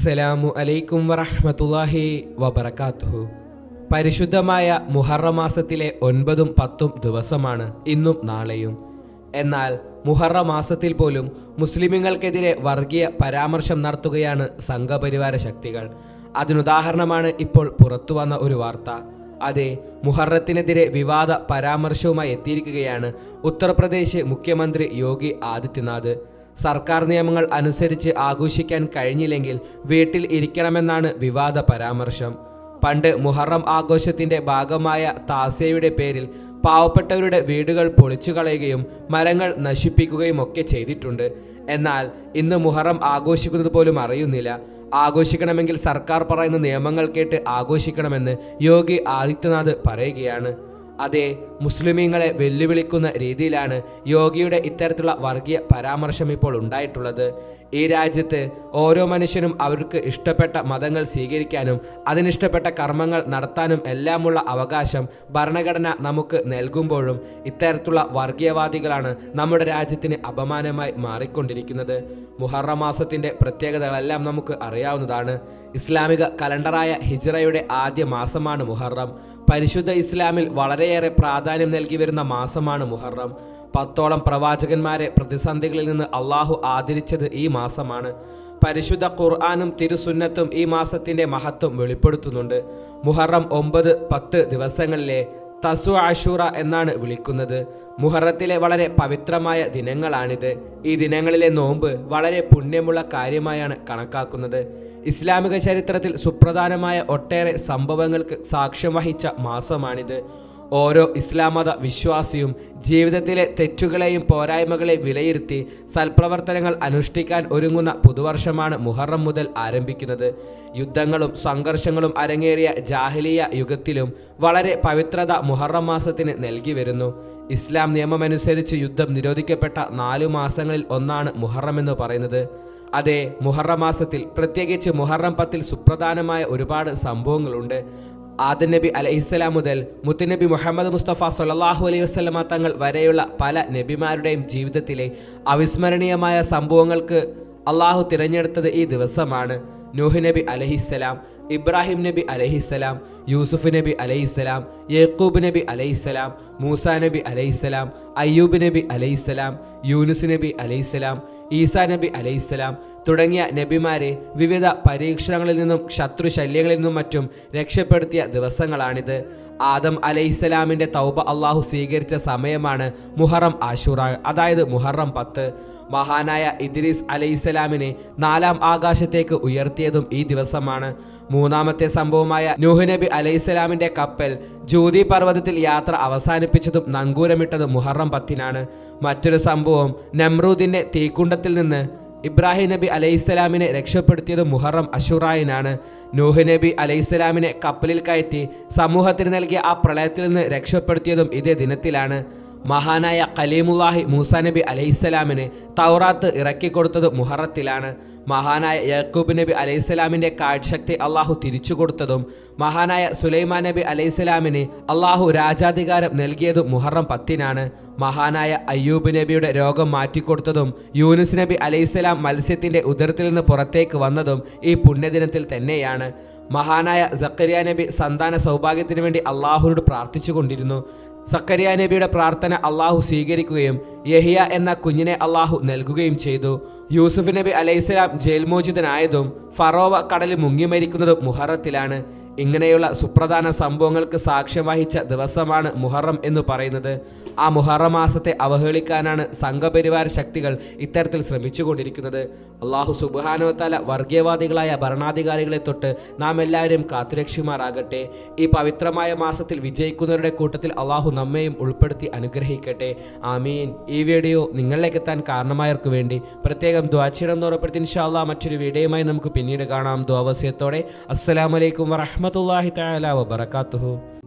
അസ്സലാമു അലൈക്കും വറഹ്മത്തുള്ളാഹി വബറകാതുഹു പരിശുദ്ധമായ മുഹറം മാസത്തിലെ ഒൻപതും പത്തും ദിവസമാണ് ഇന്നും നാളെയും എന്നാൽ മുഹറം മാസത്തിൽ പോലും മുസ്ലിമുകൾക്കെതിരെ വർഗീയ പരാമർശം നടത്തുകയാണ് സംഘപരിവാര ശക്തികൾ അതിനുദാഹരണമാണ് ഇപ്പോൾ പുറത്തുവന്ന ഒരു വാർത്ത അതെ മുഹറത്തിനെതിരെ വിവാദ പരാമർശവുമായി എത്തിയിരിക്കുകയാണ് ഉത്തർപ്രദേശ് മുഖ്യമന്ത്രി യോഗി ആദിത്യനാഥ് സർക്കാർ നിയമങ്ങൾ അനുസരിച്ച് ആഘോഷിക്കാൻ കഴിഞ്ഞില്ലെങ്കിൽ വീട്ടിൽ ഇരിക്കണമെന്നാണ് വിവാദ പരാമർശം പണ്ട് മുഹറം ആഘോഷത്തിന്റെ ഭാഗമായ താസയുടെ പേരിൽ പാവപ്പെട്ടവരുടെ വീടുകൾ പൊളിച്ചു കളയുകയും മരങ്ങൾ നശിപ്പിക്കുകയും ഒക്കെ ചെയ്തിട്ടുണ്ട് എന്നാൽ ഇന്ന് മുഹറം ആഘോഷിക്കുന്നത് പോലും അറിയുന്നില്ല ആഘോഷിക്കണമെങ്കിൽ സർക്കാർ പറയുന്ന നിയമങ്ങൾ കേട്ട് ആഘോഷിക്കണമെന്ന് യോഗി ആദിത്യനാഥ് പറയുകയാണ് അതെ മുസ്ലിമീങ്ങളെ വെല്ലുവിളിക്കുന്ന രീതിയിലാണ് യോഗിയുടെ ഇത്തരത്തിലുള്ള വർഗീയ പരാമർശം ഇപ്പോൾ ഉണ്ടായിട്ടുള്ളത് ഈ രാജ്യത്ത് ഓരോ മനുഷ്യനും അവർക്ക് ഇഷ്ടപ്പെട്ട മതങ്ങൾ സ്വീകരിക്കാനും അതിനിഷ്ടപ്പെട്ട കർമ്മങ്ങൾ നടത്താനും എല്ലാമുള്ള അവകാശം ഭരണഘടന നമുക്ക് നൽകുമ്പോഴും ഇത്തരത്തിലുള്ള വർഗീയവാദികളാണ് നമ്മുടെ രാജ്യത്തിന് അപമാനമായി മാറിക്കൊണ്ടിരിക്കുന്നത് മുഹറം മാസത്തിന്റെ പ്രത്യേകതകളെല്ലാം നമുക്ക് അറിയാവുന്നതാണ് ഇസ്ലാമിക കലണ്ടറായ ഹിജ്റയുടെ ആദ്യ മാസമാണ് മുഹറം പരിശുദ്ധ ഇസ്ലാമിൽ വളരെയേറെ പ്രാധാന്യം നൽകി വരുന്ന മാസമാണ് മുഹറം പത്തോളം പ്രവാചകന്മാരെ പ്രതിസന്ധികളിൽ നിന്ന് അള്ളാഹു ആദരിച്ചത് ഈ മാസമാണ് പരിശുദ്ധ ഖുർആാനും തിരുസുന്നത്തും ഈ മാസത്തിന്റെ മഹത്വം വെളിപ്പെടുത്തുന്നുണ്ട് മുഹറം ഒമ്പത് പത്ത് ദിവസങ്ങളിലെ തസു ആഷൂറ എന്നാണ് വിളിക്കുന്നത് മുഹറത്തിലെ വളരെ പവിത്രമായ ദിനങ്ങളാണിത് ഈ ദിനങ്ങളിലെ നോമ്പ് വളരെ പുണ്യമുള്ള കാര്യമായാണ് കണക്കാക്കുന്നത് ഇസ്ലാമിക ചരിത്രത്തിൽ സുപ്രധാനമായ ഒട്ടേറെ സംഭവങ്ങൾക്ക് സാക്ഷ്യം വഹിച്ച മാസമാണിത് ഓരോ ഇസ്ലാം മത വിശ്വാസിയും ജീവിതത്തിലെ തെറ്റുകളെയും പോരായ്മകളെയും വിലയിരുത്തി സൽപ്രവർത്തനങ്ങൾ അനുഷ്ഠിക്കാൻ ഒരുങ്ങുന്ന പുതുവർഷമാണ് മുഹറം മുതൽ ആരംഭിക്കുന്നത് യുദ്ധങ്ങളും സംഘർഷങ്ങളും അരങ്ങേറിയ ജാഹിലിയ യുഗത്തിലും വളരെ പവിത്രത മുഹറം മാസത്തിന് നൽകി വരുന്നു ഇസ്ലാം നിയമമനുസരിച്ച് യുദ്ധം നിരോധിക്കപ്പെട്ട നാലു മാസങ്ങളിൽ ഒന്നാണ് മുഹറം എന്ന് പറയുന്നത് അതെ മുഹറം മാസത്തിൽ പ്രത്യേകിച്ച് മുഹറം പത്തിൽ സുപ്രധാനമായ ഒരുപാട് സംഭവങ്ങളുണ്ട് ആദൻ നബി അലൈഹിസ്സലാം മുതൽ മുത്തുനബി മുഹമ്മദ് മുസ്തഫ സൊല്ലാഹു അലൈഹി വസ്ലമ തങ്ങൾ വരെയുള്ള പല നബിമാരുടെയും ജീവിതത്തിലെ അവിസ്മരണീയമായ സംഭവങ്ങൾക്ക് അള്ളാഹു തിരഞ്ഞെടുത്തത് ഈ ദിവസമാണ് നൂഹ് നബി അലഹിസ്സലാം ഇബ്രാഹിം നബി അലഹിസ്സലാം യൂസുഫ് നബി അലൈഹിസ്സലാം യേക്കൂബ് നബി അലൈഹിസ്സലാം മൂസ നബി അലൈഹിസ്സലാം അയ്യൂബ് നബി അലൈഹിസ്സലാം യൂനുസ് നബി അലൈഹിസ്സലാം ഈസാ നബി അലൈഹിസ്സലാം തുടങ്ങിയ നബിമാരെ വിവിധ പരീക്ഷണങ്ങളിൽ നിന്നും ശത്രു ശല്യങ്ങളിൽ നിന്നും മറ്റും രക്ഷപ്പെടുത്തിയ ദിവസങ്ങളാണിത് ആദം അലൈഹിസ്സലാമിന്റെ തൗബ അള്ളാഹു സ്വീകരിച്ച സമയമാണ് മുഹറം ആഷുറ അതായത് മുഹറം പത്ത് മഹാനായ ഇദ്രീസ് അലൈഹിസ്സലാമിനെ നാലാം ആകാശത്തേക്ക് ഉയർത്തിയതും ഈ ദിവസമാണ് മൂന്നാമത്തെ സംഭവമായ നൂഹ് നബി അലൈഹിസ്സലാമിന്റെ കപ്പൽ ജൂതി പർവ്വതത്തിൽ യാത്ര അവസാനിപ്പിച്ചതും നങ്കൂരമിട്ടത് മുഹറം പത്തിനാണ് മറ്റൊരു സംഭവം നമ്രൂദിന്റെ തീക്കുണ്ടത്തിൽ നിന്ന് ഇബ്രാഹിം നബി അലൈഹിസ്സലാമിനെ രക്ഷപ്പെടുത്തിയത് മുഹറം അഷുറായിനാണ് നൂഹ് നബി അലൈഹിസ്സലാമിനെ കപ്പലിൽ കയറ്റി സമൂഹത്തിന് നൽകിയ ആ പ്രളയത്തിൽ നിന്ന് രക്ഷപ്പെടുത്തിയതും ഇതേ ദിനത്തിലാണ് മഹാനായ കലീമുല്ലാഹി മൂസ നബി അലൈഹിസ്സലാമിന് തൗറാത്ത് ഇറക്കിക്കൊടുത്തത് മുഹറത്തിലാണ് മഹാനായ യാക്കൂബ് നബി അലൈഹിസ്സലാമിന്റെ കാഴ്ചശക്തി അള്ളാഹു തിരിച്ചു കൊടുത്തതും മഹാനായ സുലൈമാൻ നബി അലൈഹിസ്സലാമിന് അള്ളാഹു രാജാധികാരം നൽകിയതും മുഹറം പത്തിനാണ് മഹാനായ അയ്യൂബ് നബിയുടെ രോഗം മാറ്റിക്കൊടുത്തതും യൂനുസ് നബി അലൈഹിസ്സലാം മത്സ്യത്തിന്റെ ഉദരത്തിൽ നിന്ന് പുറത്തേക്ക് വന്നതും ഈ പുണ്യദിനത്തിൽ തന്നെയാണ് മഹാനായ സക്കരിയ നബി സന്താന സൗഭാഗ്യത്തിന് വേണ്ടി അള്ളാഹുനോട് പ്രാർത്ഥിച്ചു കൊണ്ടിരുന്നു സക്കരിയ നബിയുടെ പ്രാർത്ഥന അള്ളാഹു സ്വീകരിക്കുകയും യഹിയ എന്ന കുഞ്ഞിനെ അള്ളാഹു നൽകുകയും ചെയ്തു യൂസുഫ് നബി അലൈഹിസ്സലാം ജയിൽമോചിതനായതും ഫറോവ കടലിൽ മുങ്ങി മരിക്കുന്നതും മുഹറത്തിലാണ് ഇങ്ങനെയുള്ള സുപ്രധാന സംഭവങ്ങൾക്ക് സാക്ഷ്യം വഹിച്ച ദിവസമാണ് മുഹറം എന്ന് പറയുന്നത് ആ മുഹറം മാസത്തെ അവഹേളിക്കാനാണ് സംഘപരിവാര ശക്തികൾ ഇത്തരത്തിൽ ശ്രമിച്ചുകൊണ്ടിരിക്കുന്നത് അള്ളാഹു സുബാനോത്താല വർഗീയവാദികളായ ഭരണാധികാരികളെ തൊട്ട് നാം എല്ലാവരും കാത്തുരക്ഷുമാറാകട്ടെ ഈ പവിത്രമായ മാസത്തിൽ വിജയിക്കുന്നവരുടെ കൂട്ടത്തിൽ അള്ളാഹു നമ്മയും ഉൾപ്പെടുത്തി അനുഗ്രഹിക്കട്ടെ ആമീൻ ഈ വീഡിയോ നിങ്ങളിലേക്ക് എത്താൻ കാരണമായവർക്ക് വേണ്ടി പ്രത്യേകം ദ്വാചിടം എന്ന് ഉറപ്പെടുത്തി ഇൻഷാല്ലാ മറ്റൊരു വീഡിയോയുമായി നമുക്ക് പിന്നീട് കാണാം ദ്വാവസ്യത്തോടെ അസ്സലാമലൈക്കും വറഹമത്തല്ലാഹി തആല വബറകാതുഹു